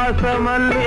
வாசமல்லி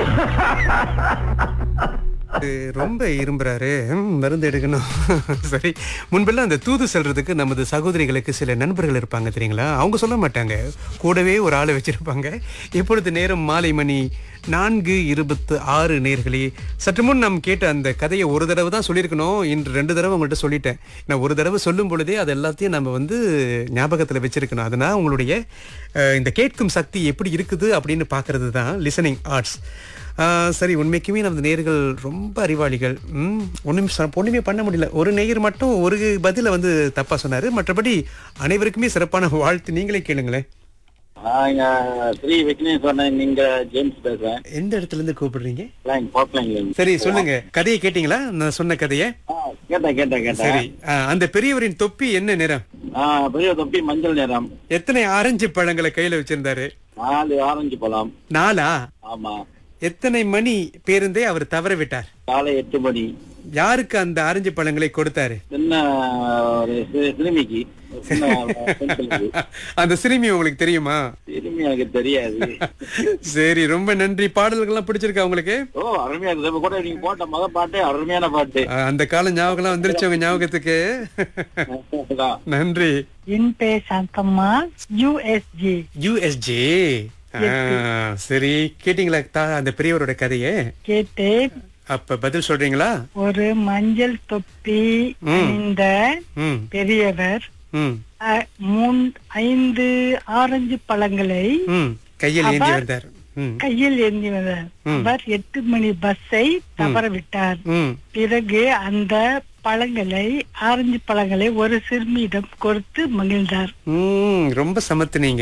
இது ரொம்ப இரும்புறாரு ம், மருந்து எடுக்கணும் சரி முன்பெல்லாம் அந்த தூது செல்றதுக்கு நமது சகோதரிகளுக்கு சில நண்பர்கள் இருப்பாங்க தெரியுங்களா அவங்க சொல்ல மாட்டாங்க கூடவே ஒரு ஆளை வச்சிருப்பாங்க இப்பொழுது நேரம் மாலை மணி நான்கு இருபத்து ஆறு நேர்களே சற்று முன் நாம் கேட்ட அந்த கதையை ஒரு தடவை தான் சொல்லியிருக்கணும் இன்று ரெண்டு தடவை உங்கள்கிட்ட சொல்லிட்டேன் நான் ஒரு தடவை சொல்லும் பொழுதே அது எல்லாத்தையும் நம்ம வந்து ஞாபகத்தில் வச்சிருக்கணும் அதனால் உங்களுடைய அஹ், இந்த கேட்கும் சக்தி எப்படி இருக்குது அப்படின்னு பார்க்கறது தான் லிசனிங் ஆர்ட்ஸ் ஆஹ் சரி உண்மைக்குமே நமது நேர்கள் ரொம்ப அறிவாளிகள் ம் ஒன்றுமே சொ- ஒண்ணுமே பண்ண முடியல ஒரு நேயர் மட்டும் ஒரு பதிலை வந்து தப்பா சொன்னாரு மற்றபடி அனைவருக்குமே சிறப்பான வாழ்த்து நீங்களே கேளுங்களேன் நாங்க ஸ்ரீ விக்னேஸ்வரன் நீங்க ஜேம்ஸ் பேசுறேன் எந்த இடத்துல இருந்து கூப்பிடுறீங்க லைன் பாப்லைன்ல இருந்து சரி சொல்லுங்க கதையை கேட்டீங்களா நான் சொன்ன கதையை ஆ, கேட்டேன் கேட்டேன் கேட்டேன் சரி ஆஹ் அந்த பெரியவரின் தொப்பி என்ன நிறம் ஆ, பெரிய தொப்பி மஞ்சள் நிறம் எத்தனை ஆரஞ்சு பழங்களை கையில வச்சிருந்தாரு நாலு ஆரஞ்சு பழம் நாலா ஆமா எத்தனை மணி பேருந்தே அவர் தவற விட்டார் காலை எட்டு மணி யாருக்கு அந்த ஆரஞ்சு பழங்களை கொடுத்தாரு சின்ன ஒரு சி- சிறுமிக்கு ஒரு சின்ன பெண்களுக்கு. அந்த சிறுமி உங்களுக்கு தெரியுமா சிறுமி எனக்கு தெரியாது சரி ரொம்ப நன்றி பாடல்கள்லாம் பிடிச்சிருக்கா உங்களுக்கு ஓ அருமையா இருக்குது இப்ப கூட நீங்க போட்ட மொத பாட்டு அருமையான பாட்டு அஹ் அந்த கால ஞாபகம்லாம் வந்துருச்சு உங்க ஞாபகத்துக்கு அதான். நன்றி என் பேர் சாந்தம்மா யூஎஸ்ஜி யூஎஸ்ஜே சரி கேட்டீங்களா தா- அந்த பெரியவரோட கதையை கேட்டேன் அப்ப பதில் சொல்றீங்களா ஒரு மஞ்சள் தொப்பி அணிந்த ம் பெரியவர் ம் அ, மூன் ஐந்து ஆரஞ்சு பழங்களை ம் கையில் ஏந்தி வந்தார் ம் கையில் ஏந்தி வந்தார் அவர் எட்டு மணி பஸ்ஸை தவற விட்டார் ம் பிறகு அந்த பழங்களை ஆரஞ்சு பழங்களை ஒரு சிறுமியிடம் கொடுத்து மகிழ்ந்தார் ம் ரொம்ப சமத்துனீங்க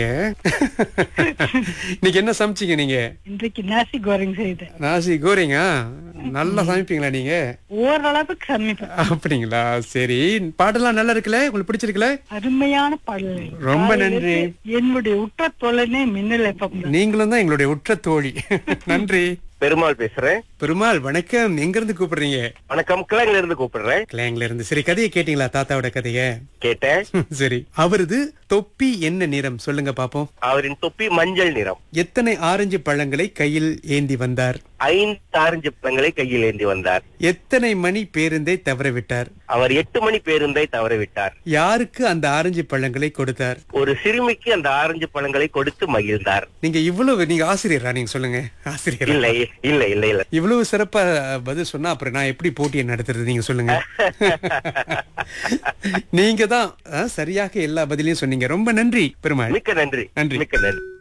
இன்னைக்கு என்ன சமைச்சீங்க நீங்க இன்றைக்கு நாசி கோரிங் செய்தேன் நாசி கோரிங்கா நல்லா சமைப்பீங்களா நீங்க ஓரளவுக்கு சமைப்பேன் அப்படிங்களா சரி பாடலாம் நல்லா இருக்குல்ல உங்களுக்கு பிடிச்சிருக்குல்ல அருமையான பாடல்கள் ரொம்ப நன்றி என்னுடைய உற்ற தோழனே மின்னல் எப்பம் நீங்களும் தான் எங்களுடைய உற்ற தோழி நன்றி பெருமாள் பேசுறேன் பெருமாள் வணக்கம் எங்க இருந்து கூப்பிடுறீங்க வணக்கம் கிழங்குல இருந்து கூப்பிடுறேன் கிளையங்ல இருந்து சரி கதையை கேட்டீங்களா தாத்தாவோட கதைய கேட்டேன் சரி அவரது தொப்பி என்ன நிறம் சொல்லுங்க பாப்போம் அவரின் தொப்பி மஞ்சள் நிறம் எத்தனை ஆரஞ்சு பழங்களை கையில் ஏந்தி வந்தார் ஐந்து ஆரஞ்சு பழங்களை கையில் ஏந்தி வந்தார் எத்தனை மணி பேருந்தை தவற விட்டார் அவர் எட்டு மணி பேருந்தை தவறவிட்டார் யாருக்கு அந்த ஆரஞ்சு பழங்களை கொடுத்தார் ஒரு சிறுமிக்கு அந்த ஆரஞ்சு பழங்களை கொடுத்து மகிழ்ந்தார் நீங்க இவ்வளவு நீங்க ஆசிரியரா நீங்க சொல்லுங்க ஆசிரியர் இல்லை இல்ல இல்ல இல்ல இவ்வளவு சிறப்பா பதில் சொன்னா அப்புறம் நான் எப்படி போட்டியை நடத்துறது நீங்க சொல்லுங்க நீங்க தான் அஹ், சரியாக எல்லா பதிலையும் சொன்னீங்க ரொம்ப நன்றி பெருமாள் மிக்க நன்றி நன்றி. மிக்க நன்றி